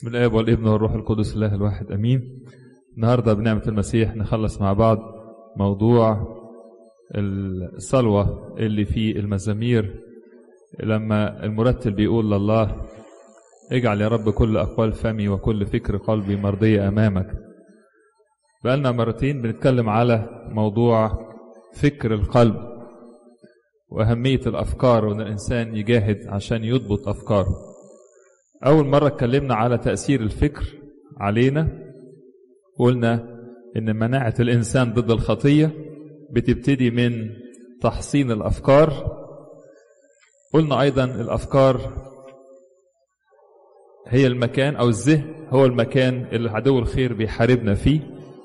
من الآب والابن والروح القدس الله الواحد أمين النهاردة بنعمة المسيح نخلص مع بعض موضوع الصلوة اللي في المزامير لما المرتل بيقول لله اجعل يا رب كل أقوال فمي وكل فكر قلبي مرضية أمامك بقالنا مرتين بنتكلم على موضوع فكر القلب وأهمية الأفكار وأن الإنسان يجاهد عشان يضبط أفكاره أول مرة اتكلمنا على تأثير الفكر علينا قلنا إن مناعة الإنسان ضد الخطية بتبتدي من تحصين الأفكار قلنا أيضا الأفكار هي المكان أو الذهن هو المكان اللي عدو الخير بيحاربنا فيه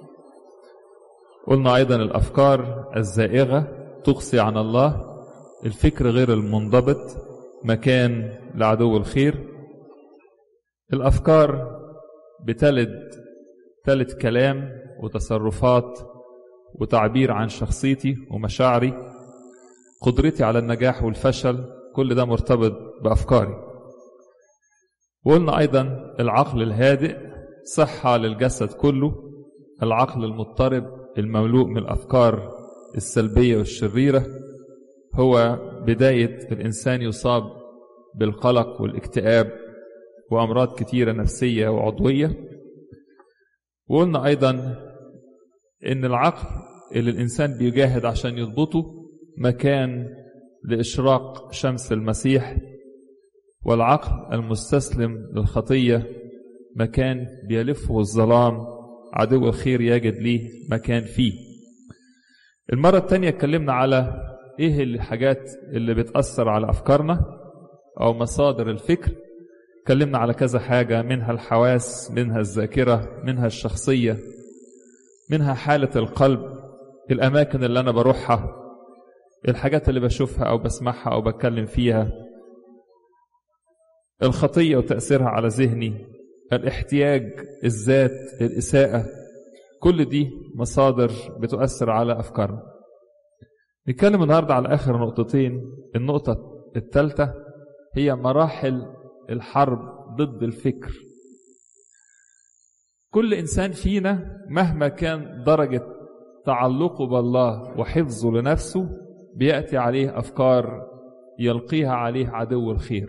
قلنا أيضا الأفكار الزائغة تقصي عن الله الفكر غير المنضبط مكان لعدو الخير الأفكار بتلد تلد كلام وتصرفات وتعبير عن شخصيتي ومشاعري قدرتي على النجاح والفشل كل ده مرتبط بأفكاري وقلنا أيضا العقل الهادئ صحة للجسد كله العقل المضطرب المملوء من الأفكار السلبية والشريرة هو بداية الإنسان يصاب بالقلق والاكتئاب وأمراض كتيرة نفسية وعضوية وقلنا أيضا إن العقل اللي الإنسان بيجاهد عشان يضبطه مكان لإشراق شمس المسيح والعقل المستسلم للخطية مكان بيلفه الظلام عدو الخير يجد ليه مكان فيه المرة التانية اتكلمنا على ايه الحاجات اللي بتأثر على أفكارنا أو مصادر الفكر اتكلمنا على كذا حاجة منها الحواس منها الذاكرة منها الشخصية منها حالة القلب الأماكن اللي أنا بروحها الحاجات اللي بشوفها أو بسمعها أو بتكلم فيها الخطية وتأثيرها على ذهني الاحتياج الذات الإساءة كل دي مصادر بتؤثر على أفكارنا نتكلم النهاردة على آخر نقطتين النقطة الثالثة هي مراحل الحرب ضد الفكر كل إنسان فينا مهما كان درجة تعلقه بالله وحفظه لنفسه بيأتي عليه أفكار يلقيها عليه عدو الخير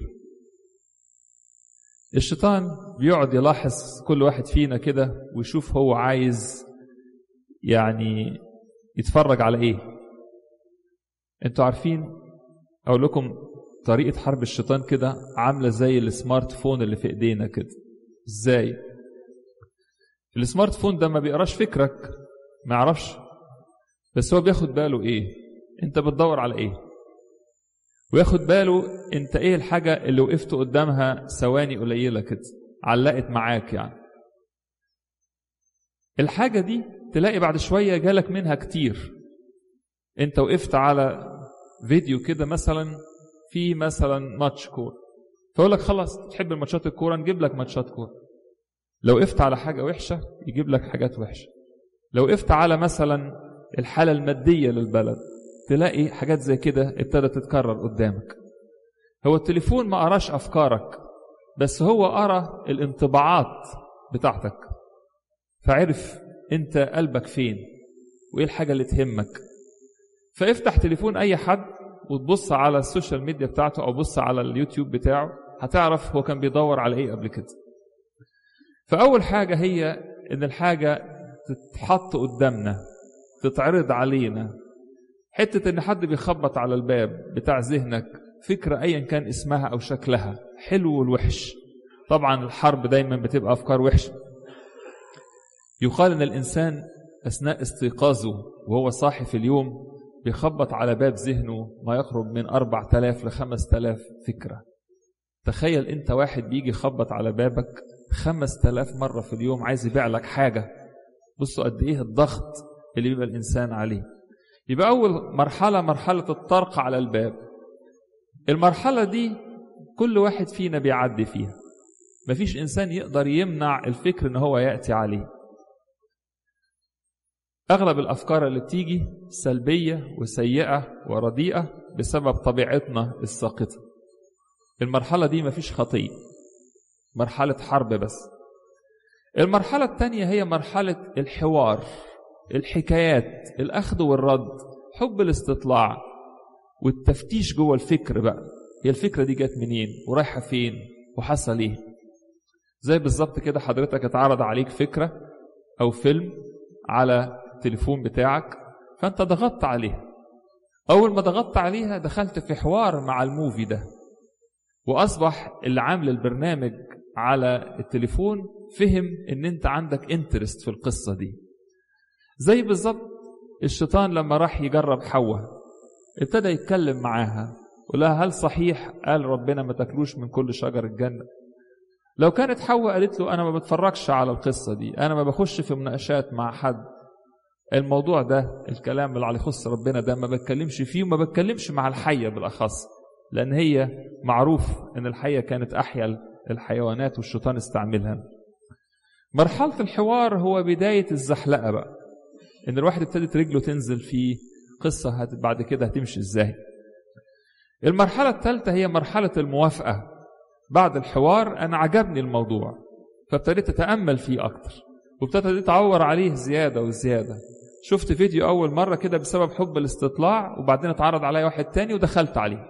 الشيطان بيقعد يلاحظ كل واحد فينا كده ويشوف هو عايز يعني يتفرج على ايه انتوا عارفين اقول لكم طريقة حرب الشيطان كده عاملة زي السمارت فون اللي في ايدينا كده ازاي السمارت فون ده ما بيقراش فكرك ما يعرفش بس هو بياخد باله ايه انت بتدور على ايه وياخد باله انت ايه الحاجة اللي وقفت قدامها ثواني قليلة كده علقت معاك يعني الحاجة دي تلاقي بعد شوية جالك منها كتير انت وقفت على فيديو كده مثلا في مثلا ماتش كورة فيقول لك خلاص تحب الماتشات الكورة نجيب لك ماتشات كورة لو وقفت على حاجة وحشة يجيب لك حاجات وحشة لو وقفت على مثلا الحالة المادية للبلد تلاقي حاجات زي كده ابتدت تتكرر قدامك هو التليفون ما قراش افكارك بس هو قرا الانطباعات بتاعتك فعرف انت قلبك فين وايه الحاجه اللي تهمك فافتح تليفون اي حد وتبص على السوشيال ميديا بتاعته او بص على اليوتيوب بتاعه هتعرف هو كان بيدور على ايه قبل كده فاول حاجه هي ان الحاجه تتحط قدامنا تتعرض علينا حتة إن حد بيخبط على الباب بتاع ذهنك فكرة أيا كان اسمها أو شكلها حلو والوحش طبعا الحرب دايما بتبقى أفكار وحشة يقال إن الإنسان أثناء استيقاظه وهو صاحي في اليوم بيخبط على باب ذهنه ما يقرب من أربع تلاف لخمس تلاف فكرة تخيل أنت واحد بيجي يخبط على بابك خمس تلاف مرة في اليوم عايز يبيع لك حاجة بصوا قد إيه الضغط اللي بيبقى الإنسان عليه يبقى أول مرحلة مرحلة الطرق على الباب المرحلة دي كل واحد فينا بيعدي فيها مفيش إنسان يقدر يمنع الفكر إن هو يأتي عليه أغلب الأفكار اللي بتيجي سلبية وسيئة ورديئة بسبب طبيعتنا الساقطة المرحلة دي مفيش خطية مرحلة حرب بس المرحلة الثانية هي مرحلة الحوار الحكايات الأخذ والرد حب الاستطلاع والتفتيش جوه الفكر بقى هي الفكرة دي جت منين ورايحة فين وحصل ايه زي بالظبط كده حضرتك اتعرض عليك فكرة أو فيلم على التليفون بتاعك فأنت ضغطت عليها أول ما ضغطت عليها دخلت في حوار مع الموفي ده وأصبح اللي عامل البرنامج على التليفون فهم إن أنت عندك انترست في القصة دي زي بالظبط الشيطان لما راح يجرب حواء ابتدى يتكلم معاها ولها هل صحيح قال ربنا ما تاكلوش من كل شجر الجنة لو كانت حواء قالت له أنا ما بتفرجش على القصة دي أنا ما بخش في مناقشات مع حد الموضوع ده الكلام اللي على يخص ربنا ده ما بتكلمش فيه وما بتكلمش مع الحية بالأخص لأن هي معروف أن الحية كانت أحيا الحيوانات والشيطان استعملها مرحلة الحوار هو بداية الزحلقة بقى إن الواحد ابتدت رجله تنزل في قصة هت بعد كده هتمشي إزاي المرحلة الثالثة هي مرحلة الموافقة بعد الحوار أنا عجبني الموضوع فابتديت أتأمل فيه أكتر وابتديت أتعور عليه زيادة وزيادة شفت فيديو أول مرة كده بسبب حب الاستطلاع وبعدين اتعرض عليا واحد تاني ودخلت عليه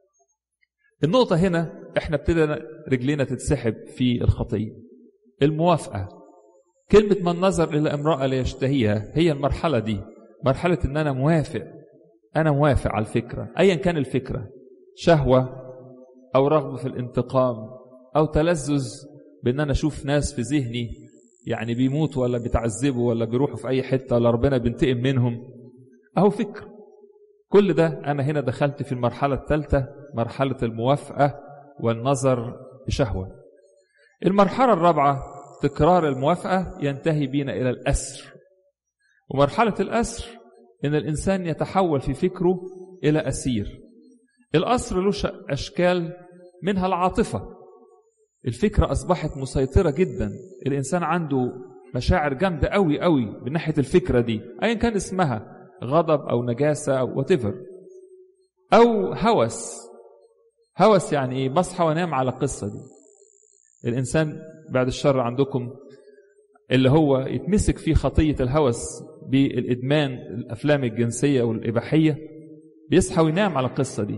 النقطة هنا احنا ابتدينا رجلينا تتسحب في الخطية الموافقة كلمة من نظر إلى امرأة ليشتهيها هي المرحلة دي مرحلة إن أنا موافق أنا موافق على الفكرة أيا كان الفكرة شهوة أو رغبة في الانتقام أو تلذذ بإن أنا أشوف ناس في ذهني يعني بيموتوا ولا بيتعذبوا ولا بيروحوا في أي حتة ولا ربنا بينتقم منهم أهو فكر كل ده أنا هنا دخلت في المرحلة الثالثة مرحلة الموافقة والنظر بشهوة المرحلة الرابعة تكرار الموافقة ينتهي بينا إلى الأسر ومرحلة الأسر إن الإنسان يتحول في فكره إلى أسير الأسر له أشكال منها العاطفة الفكرة أصبحت مسيطرة جدا الإنسان عنده مشاعر جامدة قوي قوي من ناحية الفكرة دي أيا كان اسمها غضب أو نجاسة أو واتيفر أو هوس هوس يعني إيه بصحى وأنام على القصة دي الإنسان بعد الشر عندكم اللي هو يتمسك فيه خطية الهوس بالإدمان الأفلام الجنسية والإباحية بيصحى وينام على القصة دي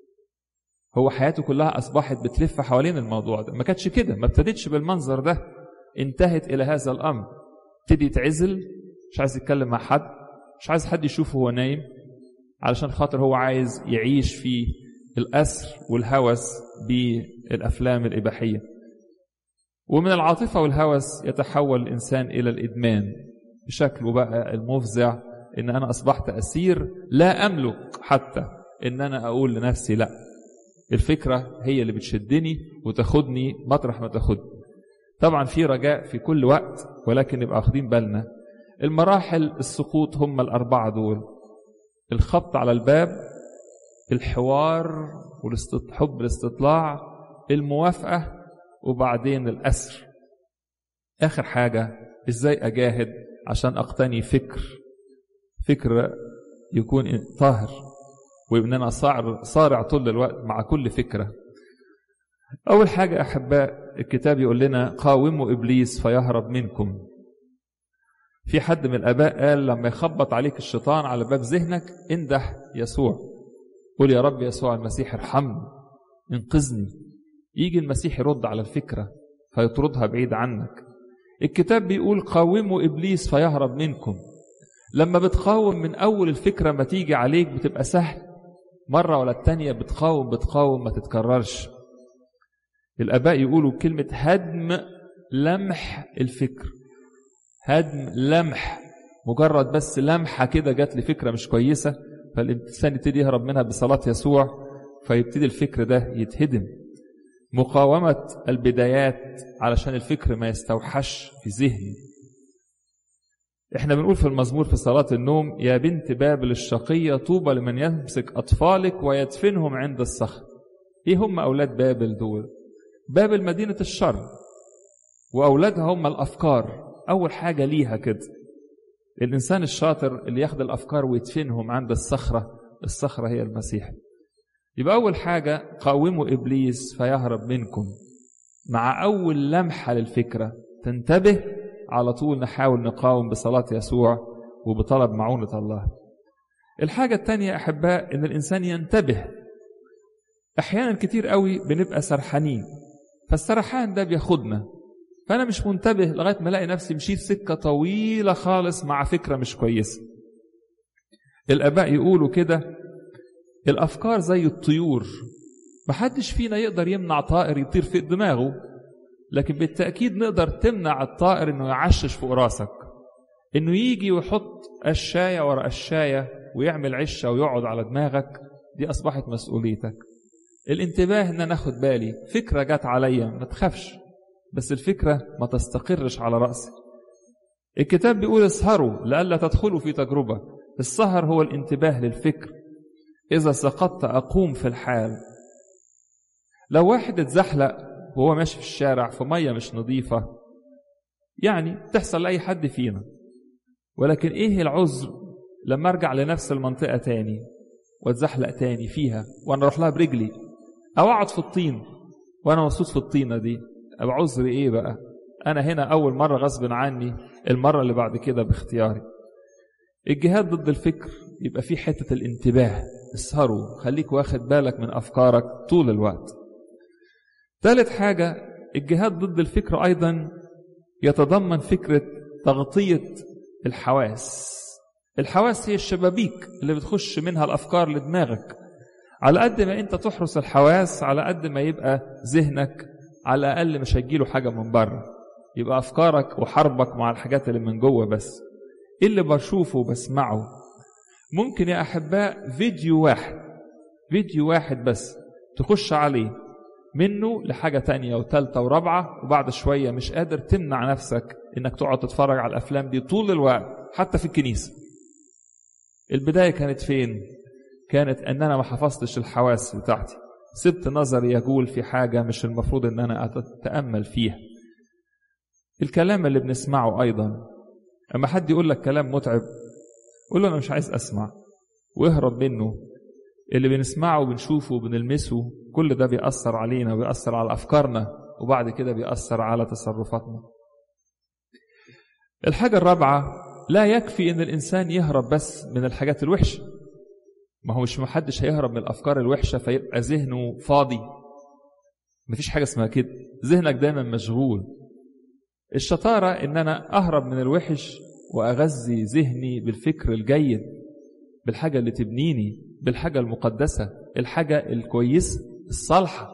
هو حياته كلها أصبحت بتلف حوالين الموضوع ده ما كانتش كده ما ابتدتش بالمنظر ده انتهت إلى هذا الأمر ابتدي يتعزل مش عايز يتكلم مع حد مش عايز حد يشوفه وهو نايم علشان خاطر هو عايز يعيش في الأسر والهوس بالأفلام الإباحية ومن العاطفة والهوس يتحول الإنسان إلى الإدمان بشكله بقى المفزع إن أنا أصبحت أسير لا أملك حتى إن أنا أقول لنفسي لأ الفكرة هي اللي بتشدني وتاخدني مطرح ما تاخدني طبعا في رجاء في كل وقت ولكن نبقى واخدين بالنا المراحل السقوط هم الأربعة دول الخبط على الباب الحوار والحب الاستطلاع الموافقة وبعدين الأسر آخر حاجة إزاي أجاهد عشان أقتني فكر فكر يكون طاهر وإن أنا صارع, صارع طول الوقت مع كل فكرة أول حاجة أحباء الكتاب يقول لنا قاوموا إبليس فيهرب منكم في حد من الآباء قال لما يخبط عليك الشيطان على باب ذهنك اندح يسوع قول يا رب يسوع المسيح ارحمني انقذني يجي المسيح يرد على الفكرة فيطردها بعيد عنك الكتاب بيقول قاوموا إبليس فيهرب منكم لما بتقاوم من أول الفكرة ما تيجي عليك بتبقى سهل مرة ولا التانية بتقاوم بتقاوم ما تتكررش الآباء يقولوا كلمة هدم لمح الفكر هدم لمح مجرد بس لمحة كده جات لي فكرة مش كويسة فالإنسان يبتدي يهرب منها بصلاة يسوع فيبتدي الفكر ده يتهدم مقاومة البدايات علشان الفكر ما يستوحش في ذهني احنا بنقول في المزمور في صلاة النوم يا بنت بابل الشقية طوبى لمن يمسك أطفالك ويدفنهم عند الصخر ايه هم أولاد بابل دول بابل مدينة الشر وأولادها هم الأفكار أول حاجة ليها كده الإنسان الشاطر اللي ياخد الأفكار ويدفنهم عند الصخرة الصخرة هي المسيح يبقى أول حاجة قاوموا إبليس فيهرب منكم مع أول لمحة للفكرة تنتبه على طول نحاول نقاوم بصلاة يسوع وبطلب معونة الله الحاجة التانية أحباء إن الإنسان ينتبه أحيانا كتير قوي بنبقى سرحانين فالسرحان ده بياخدنا فأنا مش منتبه لغاية ما ألاقي نفسي مشيت سكة طويلة خالص مع فكرة مش كويسة الآباء يقولوا كده الأفكار زي الطيور محدش فينا يقدر يمنع طائر يطير في دماغه لكن بالتأكيد نقدر تمنع الطائر إنه يعشش فوق راسك إنه يجي ويحط قشاية ورا قشاية ويعمل عشة ويقعد على دماغك دي أصبحت مسؤوليتك الانتباه إن أنا أخد بالي فكرة جت عليا ما تخافش بس الفكرة ما تستقرش على رأسي الكتاب بيقول اسهروا لئلا تدخلوا في تجربة السهر هو الانتباه للفكر إذا سقطت أقوم في الحال لو واحد اتزحلق وهو ماشي في الشارع في مية مش نظيفة يعني تحصل لأي حد فينا ولكن إيه العذر لما أرجع لنفس المنطقة تاني واتزحلق تاني فيها وأنا أروح لها برجلي أو أقعد في الطين وأنا مبسوط في الطينة دي أبقى عذري إيه بقى أنا هنا أول مرة غصب عني المرة اللي بعد كده باختياري الجهاد ضد الفكر يبقى في حتة الانتباه اسهروا خليك واخد بالك من أفكارك طول الوقت ثالث حاجة الجهاد ضد الفكر أيضا يتضمن فكرة تغطية الحواس الحواس هي الشبابيك اللي بتخش منها الأفكار لدماغك على قد ما أنت تحرس الحواس على قد ما يبقى ذهنك على الأقل مش هيجيله حاجة من بره يبقى أفكارك وحربك مع الحاجات اللي من جوه بس إيه اللي بشوفه وبسمعه ممكن يا أحباء فيديو واحد فيديو واحد بس تخش عليه منه لحاجة تانية وتالتة ورابعة وبعد شوية مش قادر تمنع نفسك انك تقعد تتفرج على الافلام دي طول الوقت حتى في الكنيسة البداية كانت فين كانت ان انا ما حفظتش الحواس بتاعتي سبت نظري يقول في حاجة مش المفروض ان انا اتأمل فيها الكلام اللي بنسمعه ايضا اما حد يقول لك كلام متعب قول له انا مش عايز اسمع واهرب منه اللي بنسمعه وبنشوفه وبنلمسه كل ده بيأثر علينا وبيأثر على أفكارنا وبعد كده بيأثر على تصرفاتنا الحاجة الرابعة لا يكفي إن الإنسان يهرب بس من الحاجات الوحشة ما هو مش محدش هيهرب من الأفكار الوحشة فيبقى ذهنه فاضي مفيش حاجة اسمها كده ذهنك دايما مشغول الشطارة إن أنا أهرب من الوحش وأغذي ذهني بالفكر الجيد بالحاجة اللي تبنيني بالحاجة المقدسة الحاجة الكويسة الصالحة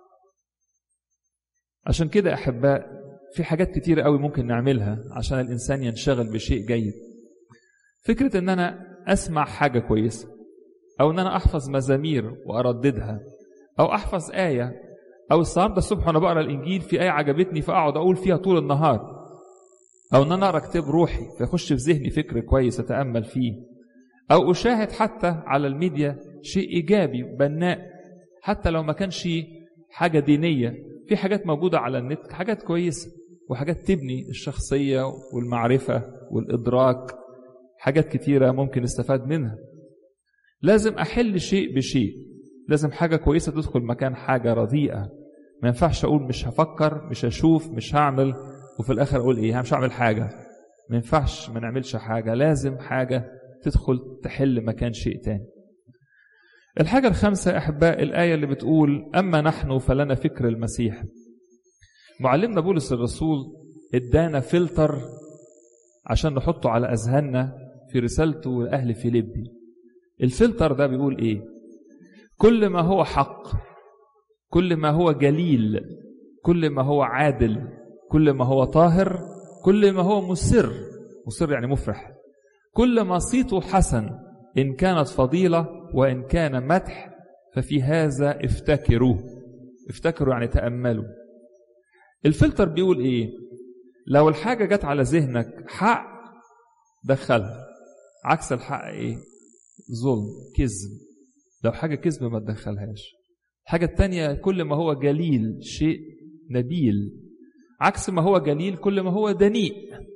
عشان كده أحباء في حاجات كتيرة قوي ممكن نعملها عشان الإنسان ينشغل بشيء جيد فكرة إن أنا أسمع حاجة كويسة أو إن أنا أحفظ مزامير وأرددها أو أحفظ آية أو النهارده الصبح وأنا بقرا الإنجيل في آية عجبتني فأقعد أقول فيها طول النهار أو إن أنا أقرا كتاب روحي فيخش في ذهني فكر كويس أتأمل فيه أو أشاهد حتى على الميديا شيء إيجابي بناء حتى لو ما كانش حاجة دينية في حاجات موجودة على النت حاجات كويسة وحاجات تبني الشخصية والمعرفة والإدراك حاجات كتيرة ممكن استفاد منها لازم أحل شيء بشيء لازم حاجة كويسة تدخل مكان حاجة رديئة ما ينفعش أقول مش هفكر مش هشوف مش هعمل وفي الآخر أقول إيه مش هعمل حاجة ما ينفعش ما نعملش حاجة لازم حاجة تدخل تحل مكان شيء تاني الحاجة الخامسة أحباء الآية اللي بتقول أما نحن فلنا فكر المسيح معلمنا بولس الرسول ادانا فلتر عشان نحطه على أذهاننا في رسالته لأهل فيليبي الفلتر ده بيقول إيه كل ما هو حق كل ما هو جليل كل ما هو عادل كل ما هو طاهر كل ما هو مسر مسر يعني مفرح كل ما صيته حسن إن كانت فضيلة وإن كان مدح ففي هذا افتكروا افتكروا يعني تأملوا الفلتر بيقول إيه لو الحاجة جت على ذهنك حق دخلها عكس الحق إيه ظلم كذب لو حاجة كذب ما تدخلهاش الحاجة التانية كل ما هو جليل شيء نبيل عكس ما هو جليل كل ما هو دنيء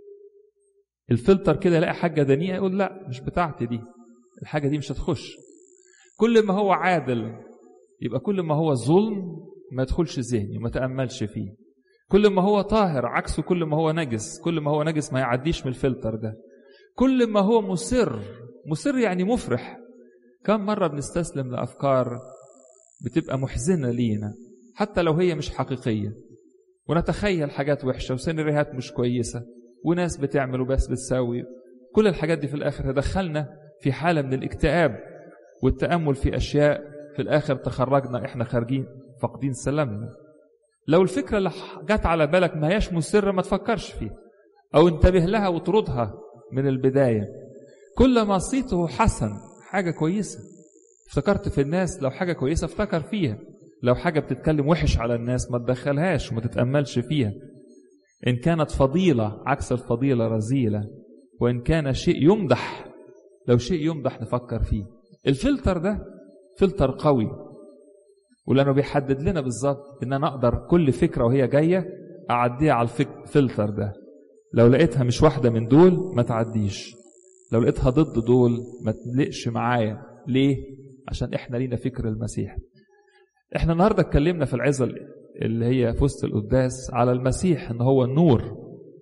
الفلتر كده يلاقي حاجة دنيئة يقول لا مش بتاعتي دي الحاجة دي مش هتخش كل ما هو عادل يبقى كل ما هو ظلم ما يدخلش ذهني وما تأملش فيه كل ما هو طاهر عكسه كل ما هو نجس كل ما هو نجس ما يعديش من الفلتر ده كل ما هو مسر مسر يعني مفرح كم مرة بنستسلم لأفكار بتبقى محزنة لينا حتى لو هي مش حقيقية ونتخيل حاجات وحشة وسيناريوهات مش كويسة وناس بتعمل وبس بتساوي كل الحاجات دي في الآخر تدخلنا في حالة من الاكتئاب والتأمل في أشياء في الآخر تخرجنا إحنا خارجين فاقدين سلامنا لو الفكرة اللي جت على بالك ما هياش مسرة ما تفكرش فيها أو انتبه لها وطردها من البداية كل ما صيته حسن حاجة كويسة افتكرت في الناس لو حاجة كويسة افتكر فيها لو حاجة بتتكلم وحش على الناس ما تدخلهاش وما تتأملش فيها إن كانت فضيلة عكس الفضيلة رذيلة وإن كان شيء يمدح لو شيء يمدح نفكر فيه الفلتر ده فلتر قوي ولأنه بيحدد لنا بالظبط إن أنا أقدر كل فكرة وهي جاية أعديها على الفلتر ده لو لقيتها مش واحدة من دول ما تعديش لو لقيتها ضد دول ما تلقش معايا ليه؟ عشان احنا لينا فكر المسيح احنا النهاردة اتكلمنا في العظة اللي هي في وسط القداس على المسيح ان هو النور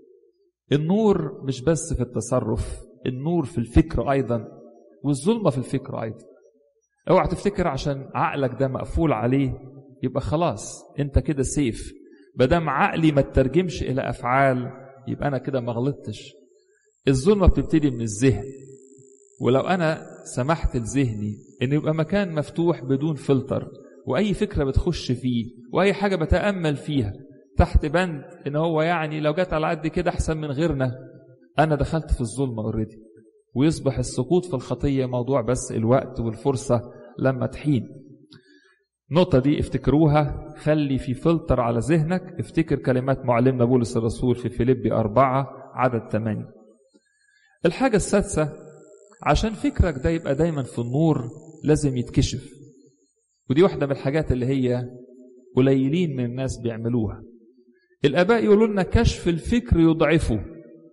النور مش بس في التصرف النور في الفكر ايضا والظلمة في الفكر ايضا اوعى تفتكر عشان عقلك ده مقفول عليه يبقى خلاص انت كده سيف بدام عقلي ما تترجمش الى افعال يبقى انا كده ما غلطتش الظلمة بتبتدي من الذهن ولو أنا سمحت لذهني إنه يبقى مكان مفتوح بدون فلتر وأي فكرة بتخش فيه وأي حاجة بتأمل فيها تحت بند إن هو يعني لو جت على قد كده أحسن من غيرنا أنا دخلت في الظلمة اوريدي ويصبح السقوط في الخطية موضوع بس الوقت والفرصة لما تحين النقطة دي افتكروها خلي في فلتر على ذهنك افتكر كلمات معلمنا بولس الرسول في فيليبي أربعة عدد ثمانية الحاجة السادسة عشان فكرك ده يبقى دايما في النور لازم يتكشف ودي واحدة من الحاجات اللي هي قليلين من الناس بيعملوها الآباء يقولوا لنا كشف الفكر يضعفه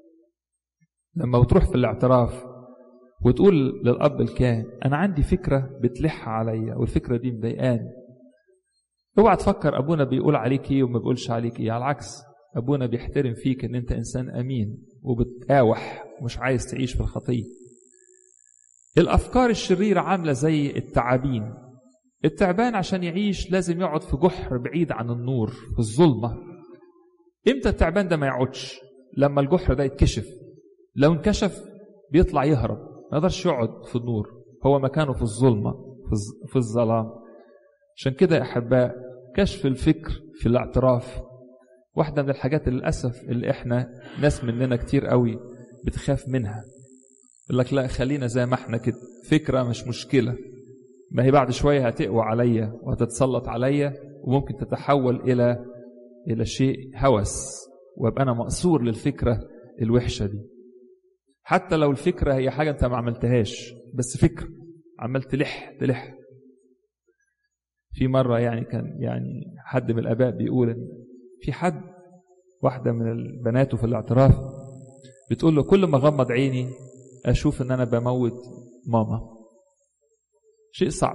لما بتروح في الاعتراف وتقول للأب الكاهن أنا عندي فكرة بتلح عليا والفكرة دي مضايقاني اوعى تفكر أبونا بيقول عليك إيه وما بيقولش عليك إيه على العكس أبونا بيحترم فيك إن أنت إنسان أمين وبتقاوح ومش عايز تعيش في الخطية الأفكار الشريرة عاملة زي التعابين التعبان عشان يعيش لازم يقعد في جحر بعيد عن النور في الظلمة امتى التعبان ده ما يقعدش لما الجحر ده يتكشف لو انكشف بيطلع يهرب ما يقدرش يقعد في النور هو مكانه في الظلمة في الظلام عشان كده يا أحباء كشف الفكر في الاعتراف واحدة من الحاجات للأسف اللي احنا ناس مننا كتير قوي بتخاف منها يقول لك لا خلينا زي ما احنا كده فكرة مش مشكلة ما هي بعد شوية هتقوى عليا وهتتسلط عليا وممكن تتحول إلى إلى شيء هوس وابقى أنا مقصور للفكرة الوحشة دي حتى لو الفكرة هي حاجة أنت ما عملتهاش بس فكرة عمال تلح تلح في مرة يعني كان يعني حد من الآباء بيقول إن في حد واحدة من البنات في الاعتراف بتقول له كل ما غمض عيني أشوف إن أنا بموت ماما شيء صعب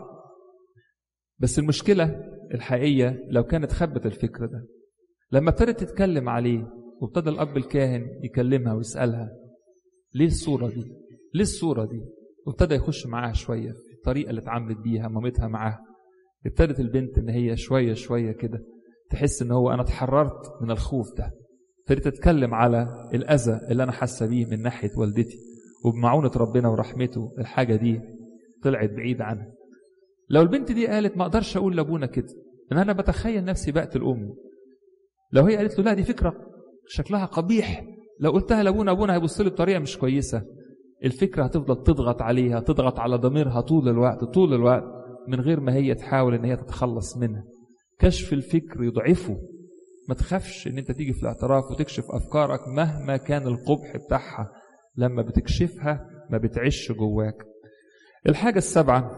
بس المشكلة الحقيقية لو كانت خبت الفكر ده لما ابتدت تتكلم عليه وابتدى الأب الكاهن يكلمها ويسألها ليه الصورة دي؟ ليه الصورة دي؟ وابتدى يخش معاها شوية في الطريقة اللي اتعاملت بيها مامتها معاها ابتدت البنت إن هي شوية شوية كده تحس إن هو أنا اتحررت من الخوف ده ابتدت تتكلم على الأذى اللي أنا حاسة بيه من ناحية والدتي وبمعونة ربنا ورحمته الحاجة دي طلعت بعيد عنها لو البنت دي قالت ما اقدرش اقول لابونا كده ان انا بتخيل نفسي بقتل امي لو هي قالت له لا دي فكره شكلها قبيح لو قلتها لابونا ابونا هيبص لي بطريقه مش كويسه الفكره هتفضل تضغط عليها تضغط على ضميرها طول الوقت طول الوقت من غير ما هي تحاول ان هي تتخلص منها كشف الفكر يضعفه ما تخافش ان انت تيجي في الاعتراف وتكشف افكارك مهما كان القبح بتاعها لما بتكشفها ما بتعيش جواك الحاجة السابعة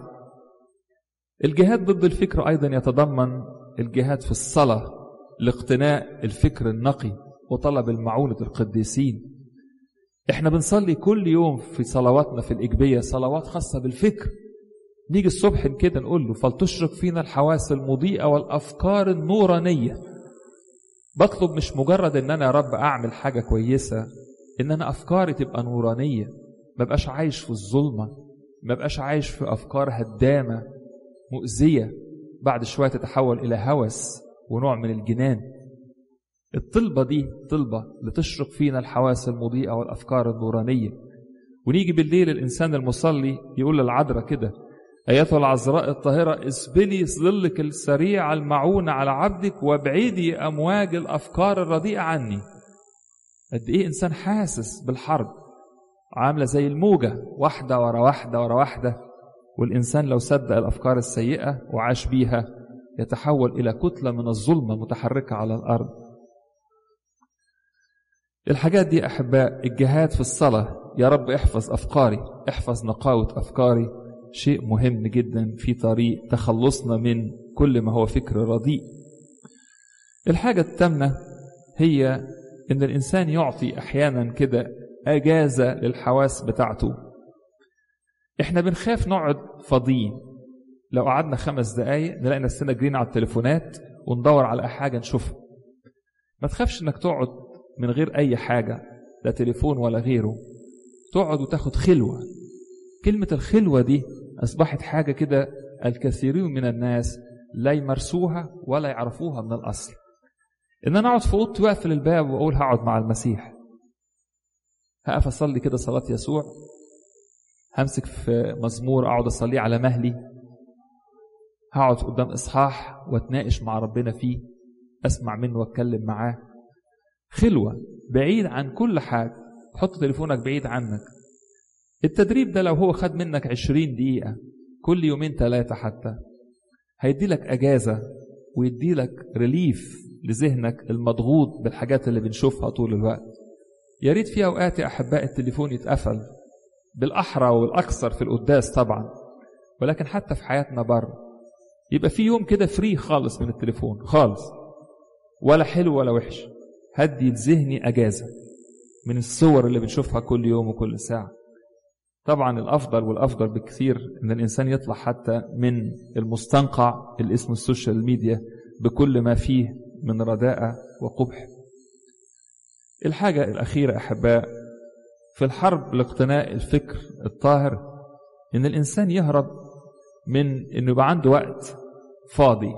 الجهاد ضد الفكر أيضا يتضمن الجهاد في الصلاة لاقتناء الفكر النقي وطلب المعونة القديسين احنا بنصلي كل يوم في صلواتنا في الإجبية صلوات خاصة بالفكر نيجي الصبح كده نقول له فلتشرق فينا الحواس المضيئة والأفكار النورانية بطلب مش مجرد ان انا يا رب اعمل حاجة كويسة ان انا افكاري تبقى نورانية ما بقاش عايش في الظلمة ما بقاش عايش في افكار هدامة مؤذية بعد شوية تتحول الى هوس ونوع من الجنان الطلبة دي طلبة لتشرق فينا الحواس المضيئة والافكار النورانية ونيجي بالليل الانسان المصلي يقول للعذراء كده ايتها العذراء الطاهرة اسبلي ظلك السريع المعونة على عبدك وابعدي امواج الافكار الرديئة عني قد ايه انسان حاسس بالحرب عاملة زي الموجة واحدة ورا واحدة ورا واحدة والإنسان لو صدق الأفكار السيئة وعاش بيها يتحول إلى كتلة من الظلمة متحركة على الأرض الحاجات دي أحباء الجهاد في الصلاة يا رب احفظ أفكاري احفظ نقاوة أفكاري شيء مهم جدا في طريق تخلصنا من كل ما هو فكر رديء الحاجة الثامنة هي إن الإنسان يعطي أحيانا كده أجازة للحواس بتاعته إحنا بنخاف نقعد فاضيين لو قعدنا خمس دقايق نلاقي نفسنا جرينا على التليفونات وندور على أي حاجة نشوفها ما تخافش إنك تقعد من غير أي حاجة لا تليفون ولا غيره تقعد وتاخد خلوة كلمة الخلوة دي أصبحت حاجة كده الكثيرون من الناس لا يمارسوها ولا يعرفوها من الأصل إن أنا أقعد في أوضتي وأقفل الباب وأقول هقعد مع المسيح هقف أصلي كده صلاة يسوع همسك في مزمور أقعد أصليه على مهلي هقعد قدام إصحاح واتناقش مع ربنا فيه أسمع منه وأتكلم معاه خلوة بعيد عن كل حاجة حط تليفونك بعيد عنك التدريب ده لو هو خد منك عشرين دقيقة كل يومين ثلاثة حتى هيدي لك أجازة ويدي لك ريليف لذهنك المضغوط بالحاجات اللي بنشوفها طول الوقت يا ريت في أوقات يا أحباء التليفون يتقفل بالأحرى والأكثر في القداس طبعا ولكن حتى في حياتنا بره يبقى في يوم كده فري خالص من التليفون خالص ولا حلو ولا وحش هدي لذهني أجازة من الصور اللي بنشوفها كل يوم وكل ساعة طبعا الأفضل والأفضل بكثير إن الإنسان يطلع حتى من المستنقع اللي اسمه السوشيال ميديا بكل ما فيه من رداءة وقبح الحاجة الأخيرة أحباء في الحرب لاقتناء الفكر الطاهر إن الإنسان يهرب من إنه يبقى عنده وقت فاضي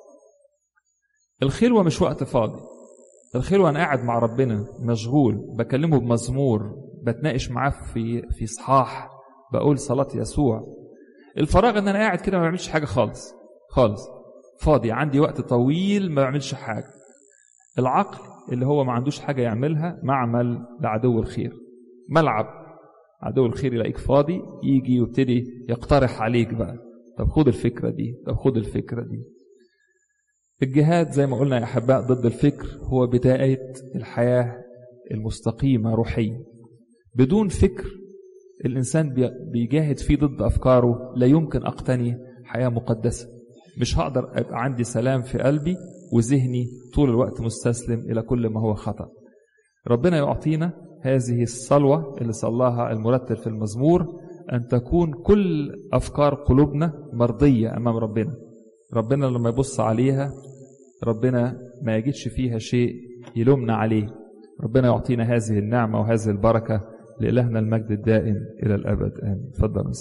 الخلوة مش وقت فاضي الخلوة أنا قاعد مع ربنا مشغول بكلمه بمزمور بتناقش معاه في في صحاح بقول صلاة يسوع الفراغ ان انا قاعد كده ما بعملش حاجة خالص خالص فاضي عندي وقت طويل ما بعملش حاجة العقل اللي هو ما عندوش حاجة يعملها معمل لعدو الخير ملعب عدو الخير يلاقيك فاضي يجي ويبتدي يقترح عليك بقى طب خد الفكرة دي طب خد الفكرة دي الجهاد زي ما قلنا يا أحباء ضد الفكر هو بداية الحياة المستقيمة روحيا بدون فكر الإنسان بيجاهد فيه ضد أفكاره لا يمكن أقتني حياة مقدسة مش هقدر أبقى عندي سلام في قلبي وذهني طول الوقت مستسلم إلى كل ما هو خطأ ربنا يعطينا هذه الصلوة اللي صلاها المرتل في المزمور أن تكون كل أفكار قلوبنا مرضية أمام ربنا ربنا لما يبص عليها ربنا ما يجدش فيها شيء يلومنا عليه ربنا يعطينا هذه النعمة وهذه البركة لإلهنا المجد الدائم إلى الأبد آمين تفضل